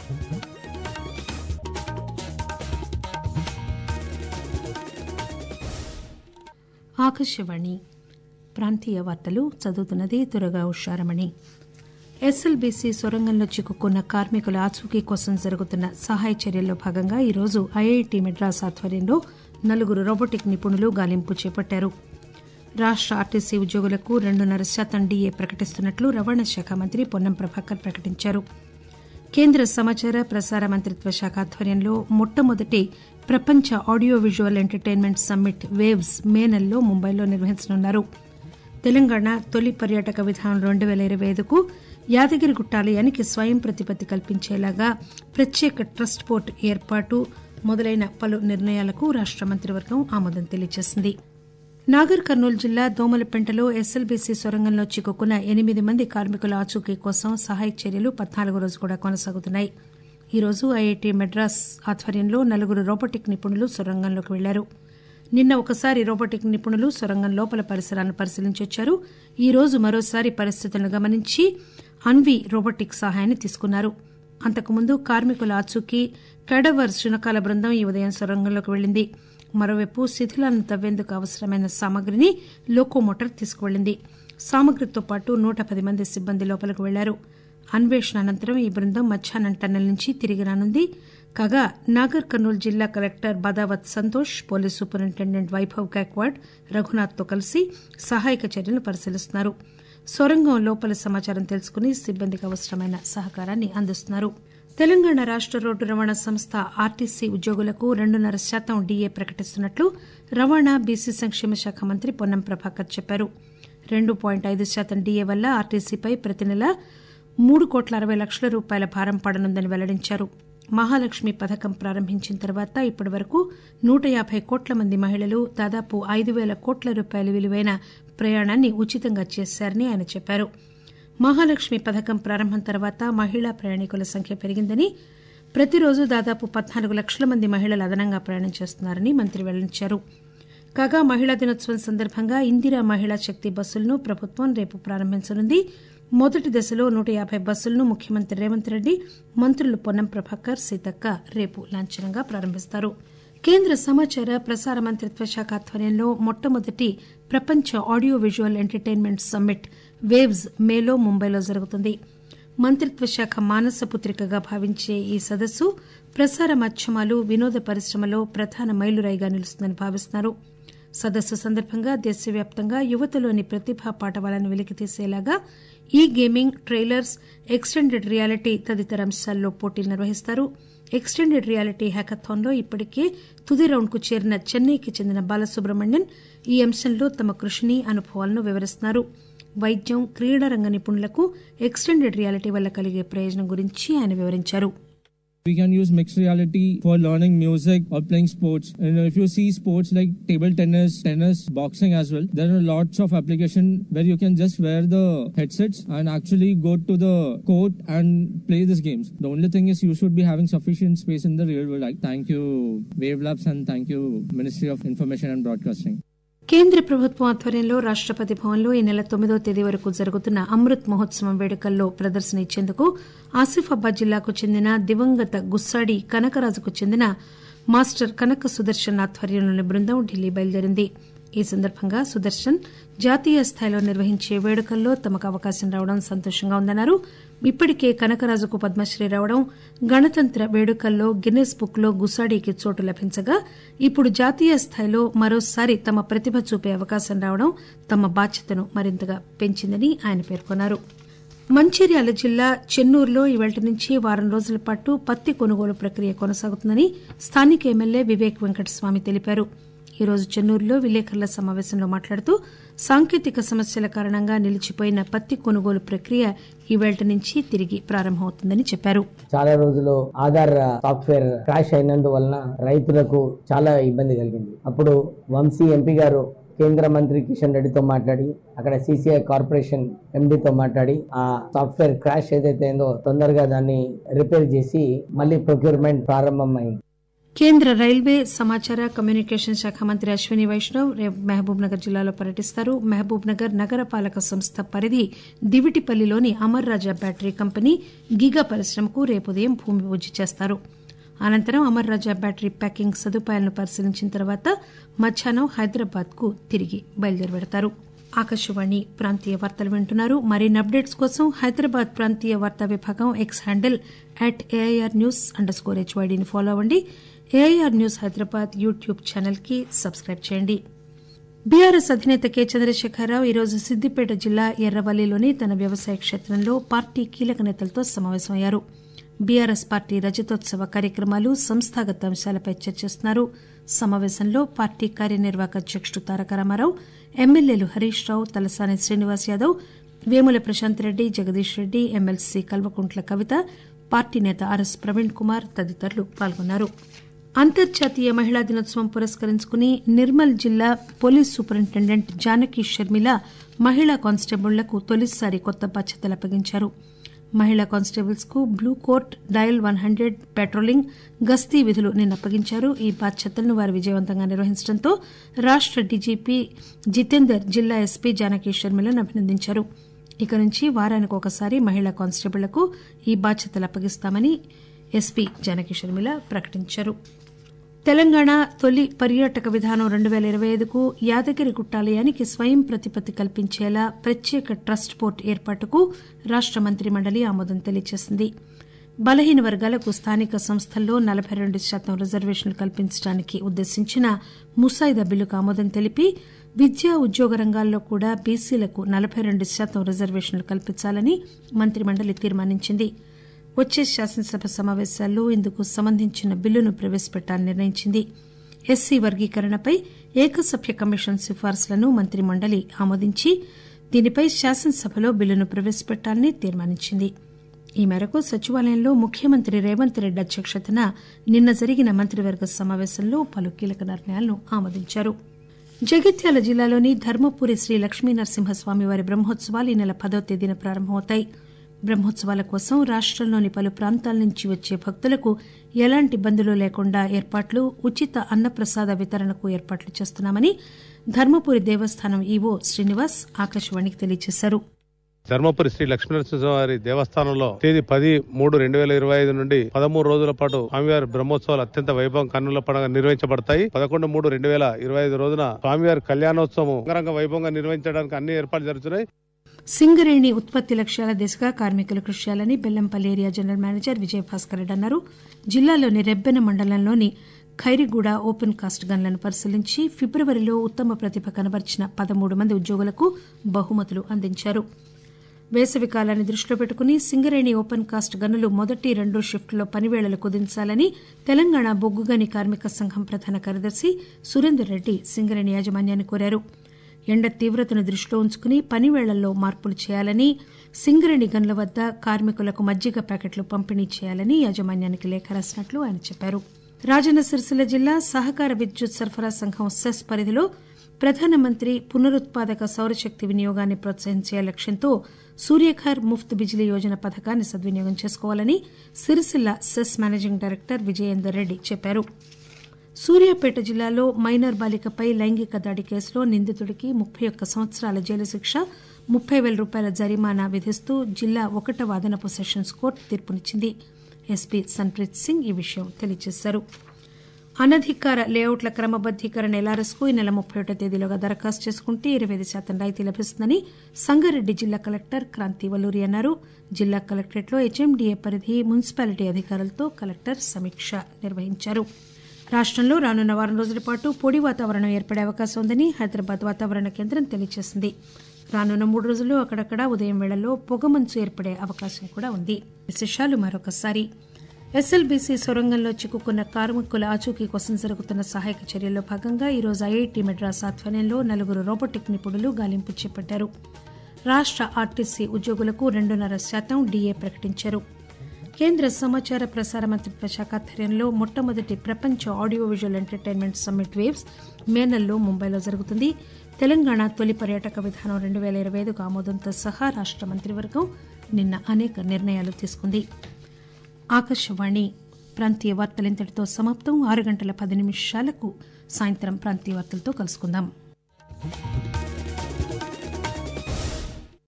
ఆకాశవాణి ప్రాంతీయ వార్తలు చదువుతున్నది దురగా ఉషారమణి ఎస్ఎల్బీసీ సొరంగంలో చిక్కుకున్న కార్మికుల ఆచూకీ కోసం జరుగుతున్న సహాయ చర్యల్లో భాగంగా ఈరోజు ఐఐటి మెడ్రాస్ ఆధ్వర్యంలో నలుగురు రోబోటిక్ నిపుణులు గాలింపు చేపట్టారు రాష్ట ఆర్టీసీ ఉద్యోగులకు రెండున్నర శాతం డీఏ ప్రకటిస్తున్నట్లు రవాణా శాఖ మంత్రి పొన్నం ప్రభాకర్ ప్రకటించారు కేంద్ర సమాచార ప్రసార మంత్రిత్వ శాఖ ఆధ్వర్యంలో మొట్టమొదటి ప్రపంచ audio visual entertainment summit Waves May నెలలో ముంబైలో నిర్వహించనున్నారు తెలంగాణ తొలి పర్యాటక విధానం రెండు పేల ఇరవై ఐదుకు యాదగిరిగుట్ట ఆలయానికి స్వయం ప్రతిపత్తి కల్పించేలాగా ప్రత్యేక ట్రస్ట్ బోర్డు ఏర్పాటు మొదలైన పలు నిర్ణయాలకు రాష్ట మంత్రివర్గం ఆమోదం తెలియజేసింది నాగర్ కర్నూలు జిల్లా దోమలపెంటలో ఎస్ఎల్బీసీ సొరంగంలో చిక్కుకున్న ఎనిమిది మంది కార్మికుల ఆచూకీ కోసం సహాయక చర్యలు పద్నాలుగో రోజు కూడా కొనసాగుతున్నాయి ఈరోజు ఐఐటి మెడ్రాస్ ఆధ్వర్యంలో నలుగురు రోబోటిక్ నిపుణులు సొరంగంలోకి వెళ్లారు నిన్న ఒకసారి రోబోటిక్ నిపుణులు సొరంగం లోపల పరిసరాలను పరిశీలించి వచ్చారు ఈ రోజు మరోసారి పరిస్థితులను గమనించి అన్వీ రోబోటిక్ సహాయాన్ని తీసుకున్నారు అంతకుముందు కార్మికుల ఆచూకీ కెడవర్ శునకాల బృందం ఈ ఉదయం సొరంగంలోకి వెళ్లింది మరోవైపు శిథిలాలను తవ్వేందుకు అవసరమైన సామగ్రిని లోకోమోటార్ తీసుకువెళ్లింది సామగ్రితో పాటు నూట పది మంది సిబ్బంది లోపలికి వెళ్లారు అన్వేషణ అనంతరం ఈ బృందం మధ్యాహ్నం టన్నెల్ నుంచి తిరిగి రానుంది కాగా నాగర్ కర్నూలు జిల్లా collector Badavath Santosh police superintendent Vaibhav Gaikwad Raghunath తో కలిసి సహాయక చర్యలను పరిశీలిస్తున్నారు సొరంగం లోపలి సమాచారం తెలుసుకుని సిబ్బందికి అవసరమైన సహకారాన్ని అందిస్తున్నారు తెలంగాణ రాష్ట రోడ్డు రవాణా సంస్థ ఆర్టీసీ ఉద్యోగులకు రెండున్నర శాతం డీఏ ప్రకటిస్తున్నట్లు రవాణా బీసీ సంక్షేమ శాఖ మంత్రి పొన్నం ప్రభాకర్ చెప్పారు రెండు పాయింట్ ఐదు శాతం డీఏ వల్ల ఆర్టీసీపై ప్రతి నెల మూడు కోట్ల అరవై లక్షల రూపాయల భారం పడనుందని వెల్లడించారు మహాలక్ష్మి పథకం ప్రారంభించిన తర్వాత ఇప్పటి వరకు నూట యాబై కోట్ల మంది మహిళలు దాదాపు ఐదు పేల కోట్ల రూపాయల విలువైన ప్రయాణాన్ని ఉచితంగా చేశారని ఆయన చెప్పారు మహాలక్ష్మి పథకం ప్రారంభం తర్వాత మహిళా ప్రయాణికుల సంఖ్య పెరిగిందని ప్రతిరోజు దాదాపు పద్నాలుగు లక్షల మంది మహిళలు అదనంగా ప్రయాణం చేస్తున్నారని మంత్రి వెల్లడించారు కాగా మహిళా దినోత్సవం సందర్భంగా ఇందిరా మహిళా శక్తి బస్సులను ప్రభుత్వం రేపు ప్రారంభించనుంది మొదటి దశలో నూట యాబై బస్సులను ముఖ్యమంత్రి రేవంత్ రెడ్డి మంత్రులు పొన్నం ప్రభాకర్ సీతక్క రేపు లాంఛనంగా ప్రారంభిస్తారు కేంద్ర సమాచార ప్రసార మంత్రిత్వ శాఖ ఆధ్వర్యంలో మొట్టమొదటి ప్రపంచ audio visual entertainment summit Waves మేలో ముంబైలో జరుగుతుంది మంత్రిత్వ శాఖ మానస పుత్రికగా భావించే ఈ సదస్సు ప్రసార మాధ్యమాలు వినోద పరిశ్రమలో ప్రధాన మైలురాయిగా నిలుస్తుందని భావిస్తున్నారు సదస్సు సందర్భంగా దేశవ్యాప్తంగా యువతలోని ప్రతిభా పాటవాలను వెలికితీసేలాగా ఈ గేమింగ్ ట్రైలర్స్ ఎక్స్టెండెడ్ రియాలిటీ తదితర అంశాల్లో పోటీలు నిర్వహిస్తారు ఎక్స్టెండెడ్ రియాలిటీ హ్యాకథాన్లో ఇప్పటికే తుది రౌండ్కు చేరిన చెన్నైకి చెందిన బాలసుబ్రహ్మణ్యన్ ఈ అంశంలో తమ కృషిని అనుభవాలను వివరిస్తున్నారు వైద్యం క్రీడా రంగ నిపుణులకు ఎక్స్టెండెడ్ రియాలిటీ వల్ల కలిగే ప్రయోజనం గురించి ఆయన వివరించారు We can use mixed reality for learning music or playing sports. And if you see sports like table tennis, tennis, boxing as well, there are lots of application where you can just wear the headsets and actually go to the court and play these games. The only thing is you should be having sufficient space in the real world. Like, thank you Wave Labs and thank you Ministry of Information and Broadcasting. కేంద్ర ప్రభుత్వం ఆధ్వర్యంలో రాష్టపతి భవన్లో ఈ నెల తొమ్మిదో తేదీ వరకు జరుగుతున్న అమృత్ మహోత్సవం వేడుకల్లో ప్రదర్శన ఇచ్చేందుకు ఆసిఫాబాద్ జిల్లాకు చెందిన దివంగత గుస్సాడి కనకరాజుకు చెందిన మాస్టర్ కనక సుదర్శన్ ఆధ్వర్యంలోని బృందం ఢిల్లీ బయలుదేరింది ఈ సందర్భంగా సుదర్శన్ జాతీయ స్థాయిలో నిర్వహించే వేడుకల్లో తమకు అవకాశం రావడం సంతోషంగా ఉందన్నారు ఇప్పటికే కనకరాజుకు పద్మశ్రీ రావడం గణతంత్ర వేడుకల్లో గిన్నెస్ బుక్ లో గుసాడీకి చోటు లభించగా ఇప్పుడు జాతీయ స్థాయిలో మరోసారి తమ ప్రతిభ చూపే అవకాశం రావడం తమ బాధ్యతను మరింతగా పెంచిందని ఆయన పేర్కొన్నారు మంచిర్యాల జిల్లా చెన్నూరులో ఇవాళ నుంచి వారం రోజుల పాటు పత్తి కొనుగోలు ప్రక్రియ కొనసాగుతుందని స్థానిక ఎమ్మెల్యే వివేక్ వెంకటస్వామి తెలిపారు ఈ రోజు చెన్నూరులో విలేకరుల సమావేశంలో మాట్లాడుతూ సాంకేతిక సమస్యల కారణంగా నిలిచిపోయిన పత్తి కొనుగోలు ప్రక్రియ ఈవేళ నుంచి తిరిగి ప్రారంభమవుతుందని చెప్పారు చాలా రోజులు ఆధార్ సాఫ్ట్వేర్ క్రాష్ అయినందువలన రైతులకు చాలా ఇబ్బంది కలిగింది అప్పుడు వంశీ ఎంపీ గారు కేంద్ర మంత్రి కిషన్ రెడ్డితో మాట్లాడి అక్కడ సిసిఐ కార్పొరేషన్ ఎండితో మాట్లాడి ఆ సాఫ్ట్వేర్ క్రాష్ ఏదైతే అయిందో తొందరగా దాన్ని రిపేర్ చేసి మళ్ళీ ప్రొక్యూర్మెంట్ ప్రారంభం అయింది కేంద్ర రైల్వే సమాచార కమ్యూనికేషన్ శాఖ మంత్రి అశ్విని వైష్ణవ్ రేపు మహబూబ్ నగర్ జిల్లాలో పర్యటిస్తారు మహబూబ్ నగర్ నగరపాలక సంస్థ పరిధి దివిటిపల్లిలోని Amara Raja battery company giga పరిశ్రమకు రేపు ఉదయం భూమి పూజ చేస్తారు అనంతరం అమర్ రాజా బ్యాటరీ ప్యాకింగ్ సదుపాయాలను పరిశీలించిన తర్వాత మధ్యాహ్నం హైదరాబాద్ కు తిరిగి బయలుదేరి పెడతారు ఆకాశవాణి ప్రాంతీయ వార్తలు వింటున్నారు మరిన్ని అప్డేట్స్ కోసం హైదరాబాద్ ప్రాంతీయ వార్తా విభాగం X handle at AIR news under score హెచ్వైడీని follow అవ్వండి AIR news Hyderabad YouTube channel కి సబ్స్క్రైబ్ చేయండి బీఆర్ఎస్ అధినేత కె చంద్రశేఖరరావు ఈరోజు సిద్దిపేట జిల్లా ఎర్రవల్లిలోని తన వ్యవసాయ క్షేత్రంలో పార్టీ కీలక నేతలతో సమావేశమయ్యారు బీఆర్ఎస్ పార్టీ రజతోత్సవ కార్యక్రమాలు సంస్థాగత అంశాలపై చర్చిస్తున్నారు సమావేశంలో పార్టీ కార్యనిర్వాహక అధ్యకుడు తారక రామారావు ఎమ్మెల్యేలు హరీష్ రావు తలసాని శ్రీనివాస్ యాదవ్ వేముల ప్రశాంత్ రెడ్డి జగదీష్ రెడ్డి ఎమ్మెల్సీ కల్వకుంట్ల కవిత పార్టీ నేత ఆర్ఎస్ ప్రవీణ్ కుమార్ తదితరులు పాల్గొన్నారు అంతర్జాతీయ మహిళా దినోత్సవం పురస్కరించుకుని నిర్మల్ జిల్లా పోలీస్ సూపరింటెండెంట్ జానకి షర్మిల మహిళా కానిస్టేబుళ్లకు తొలిసారి కొత్త బాధ్యతలు అప్పగించారు మహిళా కానిస్టేబుల్స్ కు blue court dial one hundred patrolling గస్తీ విధులు నిన్న అప్పగించారు ఈ బాధ్యతలను వారు విజయవంతంగా నిర్వహించడంతో రాష్ట డీజీపీ జితేందర్ జిల్లా ఎస్పీ జానకి షర్మిలను అభినందించారు ఇక నుంచి వారానికి ఒకసారి మహిళా కానిస్టేబుళ్లకు ఈ బాధ్యతలు అప్పగిస్తామని ఎస్పీ జానకి షర్మిల ప్రకటించారు తెలంగాణ తొలి పర్యాటక విధానం రెండు పేల ఇరవై ఐదుకు యాదగిరి గుట్టాలయానికి స్వయం ప్రతిపత్తి కల్పించేలా ప్రత్యేక ట్రస్ట్ బోర్డు ఏర్పాటుకు రాష్ట మంత్రి మండలి ఆమోదం తెలియజేసింది బలహీన వర్గాలకు స్థానిక సంస్థల్లో నలబై రెండు శాతం రిజర్వేషన్లు కల్పించడానికి ఉద్దేశించిన ముసాయిదా బిల్లుకు ఆమోదం తెలిపి విద్యా ఉద్యోగ రంగాల్లో కూడా బీసీలకు నలబై రెండు శాతం రిజర్వేషన్లు కల్పించాలని మంత్రి మండలి తీర్మానించింది వచ్చే శాసనసభ సమావేశాల్లో ఇందుకు సంబంధించిన బిల్లును ప్రవేశపెట్టాలని నిర్ణయించింది ఎస్సీ వర్గీకరణపై ఏకసభ్య కమిషన్ సిఫార్సులను మంత్రి మండలి ఆమోదించి దీనిపై శాసనసభలో బిల్లును ప్రవేశపెట్టాలని తీర్మానించింది ఈ మేరకు సచివాలయంలో ముఖ్యమంత్రి రేవంత్ రెడ్డి అధ్యక్షతన నిన్న జరిగిన మంత్రివర్గ సమావేశంలో పలు కీలక నిర్ణయాలను ఆమోదించారు జగిత్యాల జిల్లాలోని ధర్మపురి శ్రీ లక్ష్మీ నరసింహస్వామి వారి బ్రహ్మోత్సవాలు ఈ నెల పదో తేదీన ప్రారంభమవుతాయి బ్రహ్మోత్సవాల కోసం రాష్టంలోని పలు ప్రాంతాల నుంచి వచ్చే భక్తులకు ఎలాంటి ఇబ్బందులు లేకుండా ఏర్పాట్లు ఉచిత అన్నప్రసాద వితరణకు ఏర్పాట్లు చేస్తున్నామని ధర్మపురి దేవస్థానం ఈవో శ్రీనివాస్ ఆకాశవాణికి తెలియజేశారు ధర్మపురి శ్రీ లక్ష్మీనరసింహవారి దేవస్థానంలో తేదీ పది మూడు రెండు వేల ఇరవై ఐదు నుండి పదమూడు రోజుల పాటు స్వామివారి బ్రహ్మోత్సవాలు అత్యంత వైభవం కన్నుల పండుగ నిర్వహించబడతాయి పదకొండు మూడు రెండు వేల ఇరవై ఐదు రోజున స్వామివారి కళ్యాణోత్సవం అంగరంగ వైభవంగా నిర్వహించడానికి అన్ని ఏర్పాట్లు జరుగుతున్నాయి సింగరేణి ఉత్పత్తి లక్ష్యాల దిశగా కార్మికులు కృషి చేయాలని Bellampalli area general manager Vijayabhaskar Reddy అన్నారు జిల్లాలోని రెబ్బెన మండలంలోని ఖైరిగూడ ఓపెన్ కాస్ట్ గన్లను పరిశీలించి ఫిబ్రవరిలో ఉత్తమ ప్రతిభ కనబర్చిన పదమూడు మంది ఉద్యోగులకు బహుమతులు అందించారు వేసవి కాలాన్ని దృష్టిలో పెట్టుకుని సింగరేణి ఓపెన్ కాస్ట్ గనులు మొదటి రెండు షిఫ్టుల్లో పనివేళలు కుదించాలని తెలంగాణ బొగ్గుగని కార్మిక సంఘం ప్రధాన కార్యదర్శి సురేందర్ రెడ్డి సింగరేణి యాజమాన్యాన్ని కోరారు ఎండ తీవ్రతను దృష్టిలో ఉంచుకుని పనివేళల్లో మార్పులు చేయాలని సింగరేణి గన్ల వద్ద కార్మికులకు మజ్జిగ ప్యాకెట్లు పంపిణీ చేయాలని యాజమాన్యానికి లేఖ రాసినట్లు ఆయన చెప్పారు రాజన్న సిరిసిల్ల జిల్లా సహకార విద్యుత్ సరఫరా సంఘం సెస్ పరిధిలో ప్రధానమంత్రి పునరుత్పాదక సౌరశక్తి వినియోగాన్ని ప్రోత్సహించే లక్ష్యంతో సూర్యఘర్ ముఫ్త్ బిజిలీ యోజన పథకాన్ని సద్వినియోగం చేసుకోవాలని Sircilla cess managing director Vijayender Reddy చెప్పారు సూర్యాపేట జిల్లాలో మైనర్ బాలికపై లైంగిక దాడి కేసులో నిందితుడికి ముప్పై ఒక్క సంవత్సరాల జైలు శిక్ష ముప్పై వేల రూపాయల జరిమానా విధిస్తూ జిల్లా ఒకటవ అదనపు సెషన్స్ కోర్టు తీర్పునిచ్చింది ఎస్పీ సన్ప్రీత్ సింగ్ ఈ విషయం తెలియజేశారు అనధికార లేఅవుట్ల క్రమబద్దీకరణ ఎల్ఆర్ఎస్కు ఈ నెల ముప్పై ఒకటో తేదీలోగా దరఖాస్తు చేసుకుంటే ఇరవై ఐదు శాతం రాయితీ లభిస్తుందని సంగారెడ్డి జిల్లా కలెక్టర్ క్రాంతి వల్లూరి అన్నారు జిల్లా కలెక్టరేట్లో హెచ్ఎండిఏ పరిధి మున్సిపాలిటీ అధికారులతో కలెక్టర్ సమీక్ష నిర్వహించారు రాష్టంలో రానున్న వారం రోజుల పాటు పొడి వాతావరణం ఏర్పడే అవకాశం ఉందని హైదరాబాద్ వాతావరణ కేంద్రం తెలియజేసింది రానున్న మూడు రోజుల్లో అక్కడక్కడ ఉదయం వేళల్లో పొగమంచు ఏర్పడే అవకాశం కూడా ఉంది విశేషాలు మరొకసారి ఎస్ఎల్బీసీ సొరంగంలో చిక్కుకున్న కార్మికుల ఆచూకీ కోసం జరుగుతున్న సహాయక చర్యల్లో భాగంగా ఈరోజు ఐఐటి మెడ్రాస్ ఆధ్వర్యంలో నలుగురు రోబోటిక్ నిపుణులు గాలింపు చేపట్టారు రాష్ట ఆర్టీసీ ఉద్యోగులకు రెండున్నర శాతం డీఏ ప్రకటించారు కేంద్ర సమాచార ప్రసార మంత్రిత్వ శాఖ ఆధ్వర్యంలో మొట్టమొదటి ప్రపంచ audio visual entertainment summit Waves May నెలలో ముంబైలో జరుగుతుంది తెలంగాణ తొలి పర్యాటక విధానం రెండు వేల ఇరవై ఐదుకు ఆమోదంతో సహా రాష్ట మంత్రివర్గం నిన్న అనేక నిర్ణయాలు తీసుకుంది ఆకాశవాణి ప్రాంతీయ వార్తలు ఇంతటితో సమాప్తం ఆరు గంటల పది నిమిషాలకు సాయంత్రం ప్రాంతీయ వార్తలతో కలుసుకుందాం